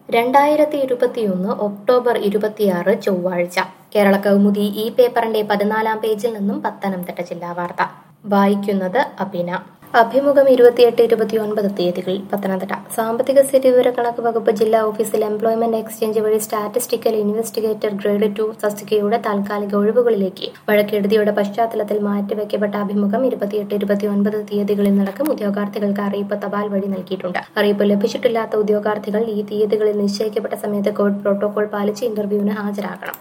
രണ്ടായിരത്തി ഇരുപത്തിയൊന്ന് ഒക്ടോബർ ഇരുപത്തിയാറ് ചൊവ്വാഴ്ച കേരള കൗമുദി ഈ പേപ്പറിന്റെ പതിനാലാം പേജിൽ നിന്നും പത്തനംതിട്ട ജില്ലാ വാർത്ത വായിക്കുന്നത് അഭിന അഭിമുഖം ഇരുപത്തിയെട്ട് ഇരുപത്തിയൊൻപത് തീയതികളിൽ പത്തനംതിട്ട സാമ്പത്തിക സ്ഥിതി വിവരക്കണക്ക് വകുപ്പ് ജില്ലാ ഓഫീസിൽ എംപ്ലോയ്മെന്റ് എക്സ്ചേഞ്ച് വഴി സ്റ്റാറ്റിസ്റ്റിക്കൽ ഇൻവെസ്റ്റിഗേറ്റർ ഗ്രേഡ് ടു തസ്തികയുടെ താൽക്കാലിക ഒഴിവുകളിലേക്ക് വഴക്കെടുതിയുടെ പശ്ചാത്തലത്തിൽ മാറ്റിവെക്കപ്പെട്ട അഭിമുഖം ഇരുപത്തിയെട്ട് ഇരുപത്തിയൊൻപത് തീയതികളിൽ നടക്കും ഉദ്യോഗാർത്ഥികൾക്ക് അറിയിപ്പ് തപാൽ വഴി നൽകിയിട്ടുണ്ട് അറിയിപ്പ് ലഭിച്ചിട്ടില്ലാത്ത ഉദ്യോഗാർത്ഥികൾ ഈ തീയതികളിൽ നിശ്ചയിക്കപ്പെട്ട സമയത്ത് കോവിഡ് പ്രോട്ടോകോൾ പാലിച്ച് ഇന്റർവ്യൂവിന് ഹാജരാകണം